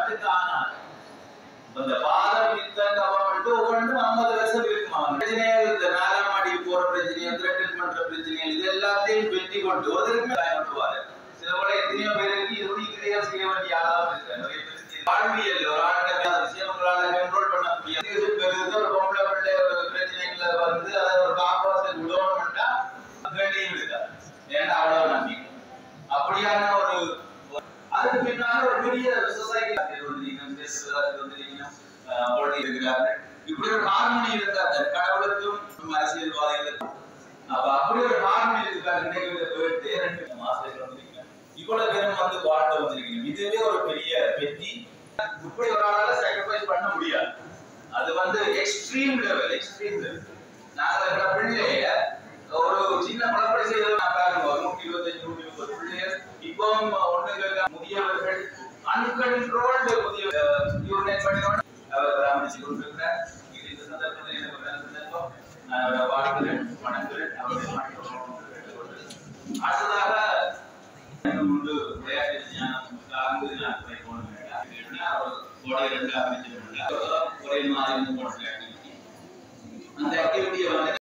காலத்துக்கு ஆனால் இந்த பாதம் பித்தம் கவனம் ஒவ்வொன்றும் ஐம்பது வருஷம் இருக்குமா பிரச்சனைகள் இந்த நாலாம் மாடி போற பிரச்சனைகள் த்ரெட்டன் பண்ற பிரச்சனைகள் இது எல்லாத்தையும் வெற்றி கொண்டு ஒருத்தருக்குமே பயன்படுவாரு சில போல எத்தனையோ பேருக்கு இறுதி கிரியா செய்ய வேண்டிய ஆளாவும் இருக்கு நிறைய பேருக்கு வாழ்வியல் ஒரு ஆளுக்கு அந்த விஷயம் உங்களால கண்ட்ரோல் பண்ண முடியாது இது பெருது ஒரு பொம்பளை பிள்ளை ஒரு பிரச்சனைகளை வந்து அதை ஒரு காப்பாற்ற விடணும்னா வேண்டியும் இருக்காது ஏன்னா அவ்வளவு நம்பிக்கை அப்படியான ஒரு அதுக்கு பின்னால ஒரு பெரிய சொசைட்டி வந்திருக்கணும் பேசுவதாக வந்திருக்கணும் பொழுது இருக்கிறார்கள் இப்படி ஒரு ஹார்மோனி இருக்காது கடவுளுக்கும் அரசியல்வாதிகளுக்கும் அப்ப அப்படி ஒரு ஹார்மோனி இருக்காது நினைவுல போயிட்டு ரெண்டு மாசத்துல வந்திருக்கணும் இவ்வளவு பேரும் வந்து வாழ்ந்து வந்திருக்கணும் இதுவே ஒரு பெரிய வெற்றி இப்படி ஒரு ஆளால சாக்ரிஃபைஸ் பண்ண முடியாது அது வந்து எக்ஸ்ட்ரீம் லெவல் எக்ஸ்ட்ரீம் லெவல் நாங்க எங்க பிள்ளைய ஒரு சின்ன குழப்படி செய்தது நான் பாருங்க ஒரு நூற்றி இருபத்தஞ்சு நூற்றி முப்பது பிள்ளைகள் இப்பவும் ஒண்ணுங்க முதியவர்கள் அன்கண்ட்ரோல்டு முதிய யூரினேட் பண்ணினோட அவர் பராமரிச்சு கொண்டிருக்கிறார் இது இந்த சந்தர்ப்பத்தில் எனக்கு ஒரு நல்ல சந்தர்ப்பம் நான் அவரை வாழ்த்துகிறேன் வணங்குகிறேன் அவருடைய மாற்றம் அடுத்ததாக எனக்கு முன்பு விளையாட்டு ஞானம் சார்ந்து நான் போய் போன கோடை ரெண்டு ஆரம்பிச்சிருக்கேன் ஒரே மாதிரி போன ஆக்டிவிட்டி அந்த ஆக்டிவிட்டியை வந்து